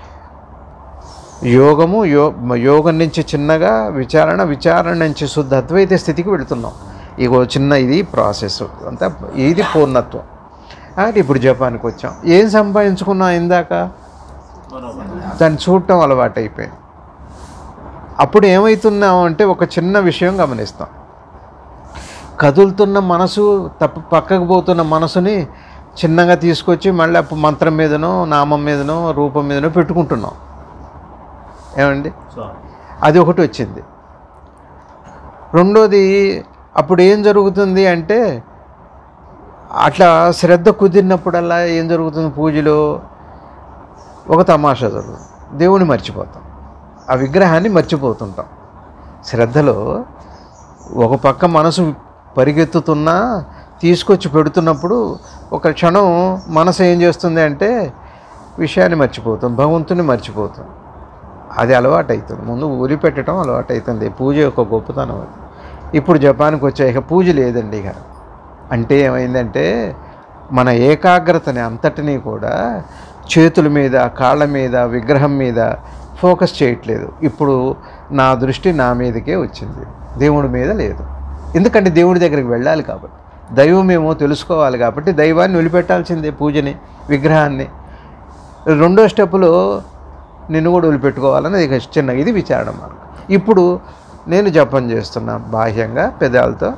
యోగము యో యోగం నుంచి చిన్నగా విచారణ విచారణ నుంచి శుద్ధ అద్వైత స్థితికి వెళుతున్నాం ఇగో చిన్న ఇది ప్రాసెస్ అంతా ఇది పూర్ణత్వం అంటే ఇప్పుడు జపానికి వచ్చాం ఏం సంపాదించుకున్నాం ఇందాక మనోబలం. దాన్ని చూడటం అలవాటు అయిపోయింది అప్పుడు ఏమవుతున్నాం అంటే ఒక చిన్న విషయం గమనిస్తాం కదులుతున్న మనసు తప్ప పక్కకు పోతున్న మనసుని చిన్నగా తీసుకొచ్చి మళ్ళీ అప్పుడు మంత్రం మీదనో నామం మీదనో రూపం మీదనో పెట్టుకుంటున్నాం ఏమండి స్వామి అది ఒకటి వచ్చింది రెండోది అప్పుడు ఏం జరుగుతుంది అంటే అట్లా శ్రద్ధ కుదిరినప్పుడల్లా ఏం జరుగుతుంది పూజలో ఒక తమాషా జరుగుతుంది దేవుని మర్చిపోతాం ఆ విగ్రహాన్ని మర్చిపోతుంటాం శ్రద్ధలో ఒక పక్క మనసు పరిగెత్తుతున్నా తీసుకొచ్చి పెడుతున్నప్పుడు ఒక క్షణం మనసు ఏం చేస్తుంది అంటే విషయాన్ని మర్చిపోతాం భగవంతుని మర్చిపోతాం అది అలవాటు అవుతుంది ముందు ఊరి పెట్టడం అలవాటు అవుతుంది పూజ యొక్క గొప్పతనం అది ఇప్పుడు జపాన్కి వచ్చాయి ఇక పూజ లేదండి ఇక అంటే ఏమైందంటే మన ఏకాగ్రతని అంతటినీ కూడా చేతుల మీద కాళ్ళ మీద విగ్రహం మీద ఫోకస్ చేయట్లేదు ఇప్పుడు నా దృష్టి నా మీదకే వచ్చింది దేవుడి మీద లేదు ఎందుకంటే దేవుడి దగ్గరికి వెళ్ళాలి కాబట్టి దైవం ఏమో తెలుసుకోవాలి కాబట్టి దైవాన్ని వదిలిపెట్టాల్సిందే పూజని విగ్రహాన్ని రెండో స్టెప్లో నిన్ను కూడా వదిలిపెట్టుకోవాలని ఇక చిన్న ఇది విచారణ మార్గం ఇప్పుడు నేను జపం చేస్తున్నా బాహ్యంగా పెదాలతో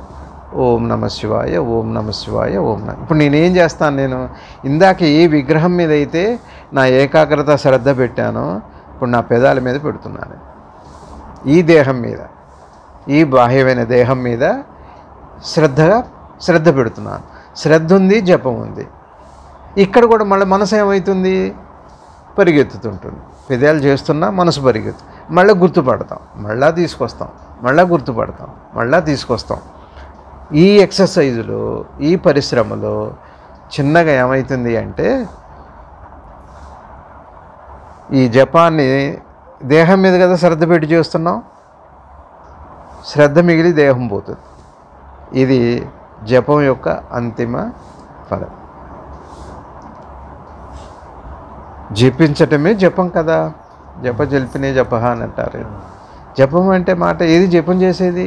ఓం నమ శివాయ ఓం నమ శివాయ ఓం నమ ఇప్పుడు నేనేం చేస్తాను నేను ఇందాక ఏ విగ్రహం మీద అయితే నా ఏకాగ్రత శ్రద్ధ పెట్టానో ఇప్పుడు నా పెదాల మీద పెడుతున్నాను ఈ దేహం మీద ఈ బాహ్యమైన దేహం మీద శ్రద్ధగా శ్రద్ధ పెడుతున్నాను శ్రద్ధ ఉంది జపం ఉంది ఇక్కడ కూడా మళ్ళీ మనసు ఏమవుతుంది పరిగెత్తుతుంటుంది పెదాలు చేస్తున్నా మనసు పరిగెత్తు మళ్ళీ గుర్తుపడతాం మళ్ళా తీసుకొస్తాం మళ్ళా గుర్తుపడతాం మళ్ళా తీసుకొస్తాం ఈ ఎక్సర్సైజులో ఈ పరిశ్రమలో చిన్నగా ఏమవుతుంది అంటే ఈ జపాన్ని దేహం మీద కదా శ్రద్ధ పెట్టి చేస్తున్నాం శ్రద్ధ మిగిలి దేహం పోతుంది ఇది జపం యొక్క అంతిమ ఫలం జపించటమే జపం కదా జప జల్పినే జప అని అంటారు జపం అంటే మాట ఏది జపం చేసేది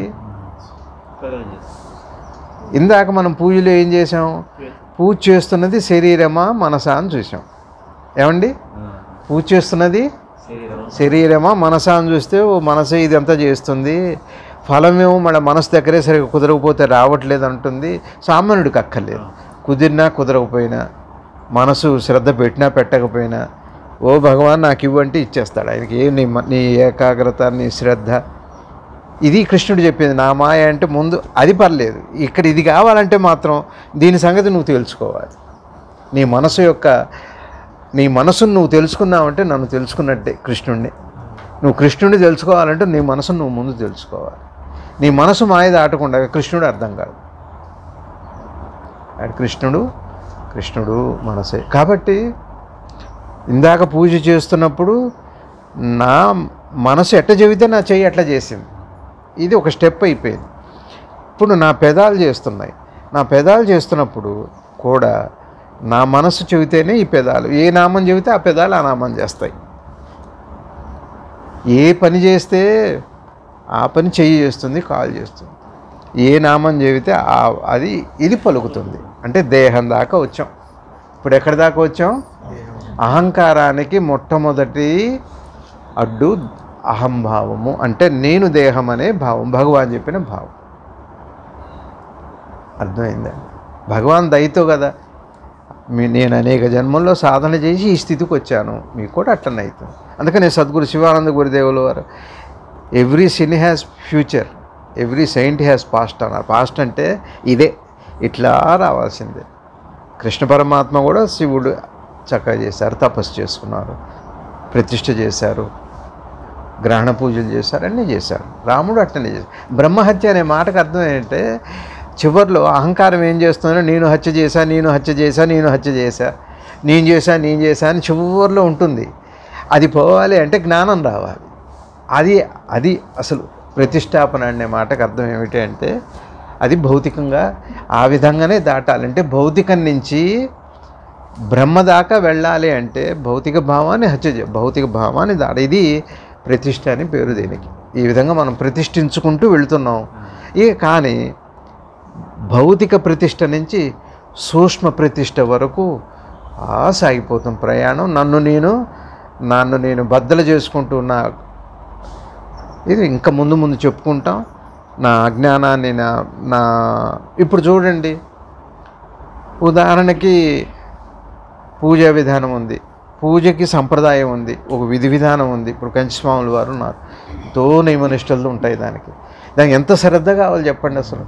ఇందాక మనం పూజలో ఏం చేసాం పూజ చేస్తున్నది శరీరమా మనసా అని చూసాం ఏమండి పూజ చేస్తున్నది శరీరమా మనసా అని చూస్తే ఓ మనసే ఇదంతా చేస్తుంది ఫలమేమో మన మనసు దగ్గరే సరిగ్గా కుదరకపోతే రావట్లేదు అంటుంది సామాన్యుడికి అక్కర్లేదు కుదిరినా కుదరకపోయినా మనసు శ్రద్ధ పెట్టినా పెట్టకపోయినా ఓ భగవాన్ నాకు ఇవ్వంటే ఇచ్చేస్తాడు ఆయనకి ఏం నీ మ- నీ ఏకాగ్రత నీ శ్రద్ధ ఇది కృష్ణుడు చెప్పింది నా మాయ అంటే ముందు అది పర్లేదు ఇక్కడ ఇది కావాలంటే మాత్రం దీని సంగతి నువ్వు తెలుసుకోవాలి నీ మనసు యొక్క నీ మనసును నువ్వు తెలుసుకున్నావంటే నన్ను తెలుసుకున్నట్టే కృష్ణుడిని నువ్వు కృష్ణుడిని తెలుసుకోవాలంటే నీ మనసును నువ్వు ముందు తెలుసుకోవాలి నీ మనసు మాయ దాటకుండా కృష్ణుడు అర్థం కాదు ఆయన కృష్ణుడు కృష్ణుడు మనసే కాబట్టి ఇందాక పూజ చేస్తున్నప్పుడు నా మనసు ఎట్ట చెబితే నా చెయ్యి ఎట్లా చేసింది ఇది ఒక స్టెప్ అయిపోయింది ఇప్పుడు నా పెదాలు చేస్తున్నాయి నా పెదాలు చేస్తున్నప్పుడు కూడా నా మనసు చెబితేనే ఈ పెదాలు ఏ నామం చెబితే ఆ పెదాలు ఆ నామం చేస్తాయి ఏ పని చేస్తే ఆ పని చెయ్యి చేస్తుంది కాల్ చేస్తుంది ఏ నామం చెబితే ఆ అది ఇది పలుకుతుంది అంటే దేహం దాకా వచ్చాం ఇప్పుడు ఎక్కడి దాకా వచ్చాం అహంకారానికి మొట్టమొదటి అడ్డు అహంభావము అంటే నేను దేహం అనే భావం భగవాన్ చెప్పిన భావం అర్థమైందా భగవాన్ దయతో కదా మీ నేను అనేక జన్మల్లో సాధన చేసి ఈ స్థితికి వచ్చాను మీకు కూడా అట్లనే అవుతుంది అందుకని సద్గురు శివానంద గురుదేవుల వారు every sin has future every saint has past అన్నారు పాస్ట్ అంటే ఇదే ఇట్లా రావాల్సిందే కృష్ణ పరమాత్మ కూడా శివుడు చక్కగా చేశారు తపస్సు చేసుకున్నారు ప్రతిష్ఠ చేశారు గ్రహణ పూజలు చేశారు అన్నీ చేశారు రాముడు అట్లనే చేశారు బ్రహ్మహత్య అనే మాటకు అర్థం ఏంటంటే చివరిలో అహంకారం ఏం చేస్తుందో నేను హత్య చేశా నేను హత్య చేశా నేను హత్య చేశా నేను చేశా నేను చేశా అని చివరిలో ఉంటుంది అది పోవాలి అంటే జ్ఞానం రావాలి అది అది అసలు ప్రతిష్టాపన అనే మాటకు అర్థం ఏమిటి అంటే అది భౌతికంగా ఆ విధంగానే దాటాలి అంటే భౌతికం నుంచి బ్రహ్మ దాకా వెళ్ళాలి అంటే భౌతిక భావాన్ని హత్య చే భౌతిక భావాన్ని దాట ఇది ప్రతిష్ట అని పేరు దీనికి ఈ విధంగా మనం ప్రతిష్ఠించుకుంటూ వెళుతున్నాం ఇక కానీ భౌతిక ప్రతిష్ట నుంచి సూక్ష్మ ప్రతిష్ట వరకు ఆ సాగిపోతాం ప్రయాణం నన్ను నేను నన్ను నేను బద్దలు చేసుకుంటూ నా ఇది ఇంకా ముందు ముందు చెప్పుకుంటాం నా అజ్ఞానాన్ని నా నా ఇప్పుడు చూడండి ఉదాహరణకి పూజా విధానం ఉంది పూజకి సంప్రదాయం ఉంది ఒక విధి విధానం ఉంది ఇప్పుడు కంచిస్వాములు వారు ఉన్నారు ఎంతో నియమనిష్టలు ఉంటాయి దానికి దానికి ఎంత శ్రద్ధ కావాలి చెప్పండి అసలు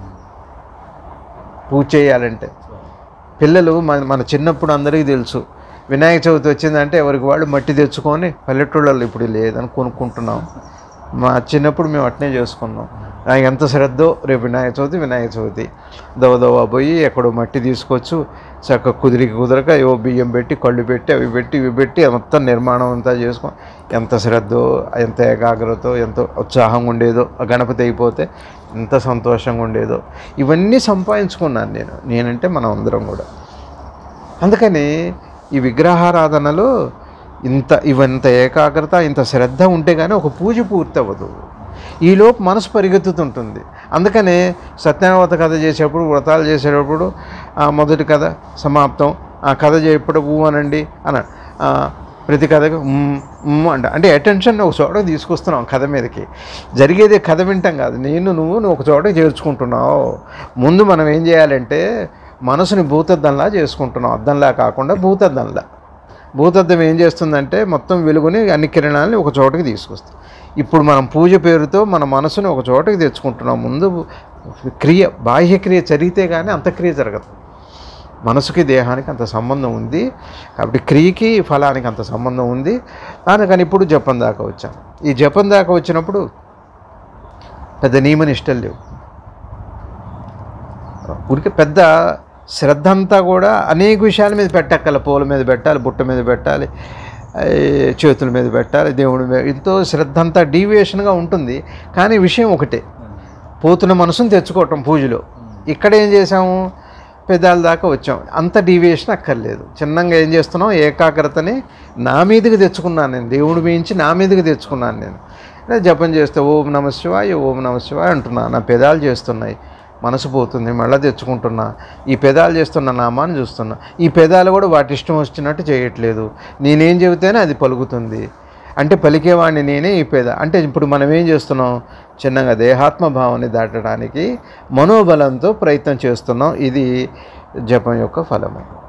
పూజ చేయాలంటే పిల్లలు మన మన చిన్నప్పుడు అందరికీ తెలుసు వినాయక చవితి వచ్చిందంటే ఎవరికి వాళ్ళు మట్టి తెచ్చుకొని పల్లెటూళ్ళలో ఇప్పుడు లేదని కొనుక్కుంటున్నాం మా చిన్నప్పుడు మేము అట్నే చేసుకున్నాం నాకు ఎంత శ్రద్ధో రేపు వినాయక చవితి వినాయక చవితి దవదవ పోయి ఎక్కడో మట్టి తీసుకొచ్చు చక్కగా కుదిరికి కుదరక ఏవో బియ్యం పెట్టి కళ్ళు పెట్టి అవి పెట్టి ఇవి పెట్టి మొత్తం నిర్మాణం అంతా చేసుకొని ఎంత శ్రద్ధో ఎంత ఏకాగ్రతో ఎంత ఉత్సాహంగా ఉండేదో ఆ గణపతి అయిపోతే ఎంత సంతోషంగా ఉండేదో ఇవన్నీ సంపాదించుకున్నాను నేను నేనంటే మనం అందరం కూడా అందుకని ఈ విగ్రహారాధనలో ఇంత ఇవంత ఏకాగ్రత ఇంత శ్రద్ధ ఉంటే కానీ ఒక పూజ పూర్తి అవ్వదు ఈలోపు మనసు పరిగెత్తుతుంటుంది అందుకనే సత్యనారాయణ కథ చేసేటప్పుడు వ్రతాలు చేసేటప్పుడు ఆ మొదటి కథ సమాప్తం ఆ కథ చేపడు ఊ అనండి అన ఆ, ప్రతి కథకు మ్మ్, మ్మ్ అంట అంటే అటెన్షన్ ఒక చోటకి తీసుకొస్తున్నాం కథ మీదకి జరిగేది కథ వింటాం కాదు నేను నువ్వు నువ్వు ఒక చోటకి చేర్చుకుంటున్నావు ముందు మనం ఏం చేయాలంటే మనసుని భూతద్దంలా చేసుకుంటున్నాం అద్దంలా కాకుండా భూతద్దంలా భూతద్దం ఏం చేస్తుందంటే మొత్తం వెలుగుని అన్ని కిరణాలని ఒక చోటకి తీసుకొస్తుంది ఇప్పుడు మనం పూజ పేరుతో మన మనసుని ఒక చోటకి తెచ్చుకుంటున్నాం ముందు క్రియ బాహ్య క్రియ జరిగితే కానీ అంతక్రియ జరగదు మనసుకి దేహానికి అంత సంబంధం ఉంది కాబట్టి క్రియకి ఫలానికి అంత సంబంధం ఉంది దానికని ఇప్పుడు జపం దాకా వచ్చాం ఈ జపం దాకా వచ్చినప్పుడు పెద్ద నియమనిష్టలు లేవు ఊరికి పెద్ద శ్రద్ధ అంతా కూడా అనేక విషయాల మీద పెట్టక్కల పూల మీద పెట్టాలి బుట్ట మీద పెట్టాలి ఈ చేతుల మీద పెట్టాలి దేవుడి మీద ఎంతో శ్రద్ధ అంతా డీవియేషన్గా ఉంటుంది కానీ విషయం ఒకటే పోతున్న మనసును తెచ్చుకోవటం పూజలో ఇక్కడ ఏం చేసాము పెదాల దాకా వచ్చాం అంత డీవియేషన్ అక్కర్లేదు చిన్నగా ఏం చేస్తున్నాం ఏకాగ్రతని నా మీదకి తెచ్చుకున్నాను నేను దేవుడి మించి నా మీదకి తెచ్చుకున్నాను నేను అదే జపం చేస్తే ఓం నమ శివాయ ఓం నమ శివాయ అంటున్నా నా పెదాలు చేస్తున్నాయి మనసు పోతుంది మళ్ళీ తెచ్చుకుంటున్నా ఈ పెదాలు చేస్తున్న నామాన్ని చూస్తున్నా ఈ పెదాలు కూడా వాటి ఇష్టం వచ్చినట్టు చేయట్లేదు నేనేం చెబితేనే అది పలుకుతుంది అంటే పలికేవాడిని నేనే ఈ పేద అంటే ఇప్పుడు మనం ఏం చేస్తున్నాం చిన్నగా దేహాత్మ భావాన్ని దాటడానికి మనోబలంతో ప్రయత్నం చేస్తున్నాం ఇది జపం యొక్క ఫలము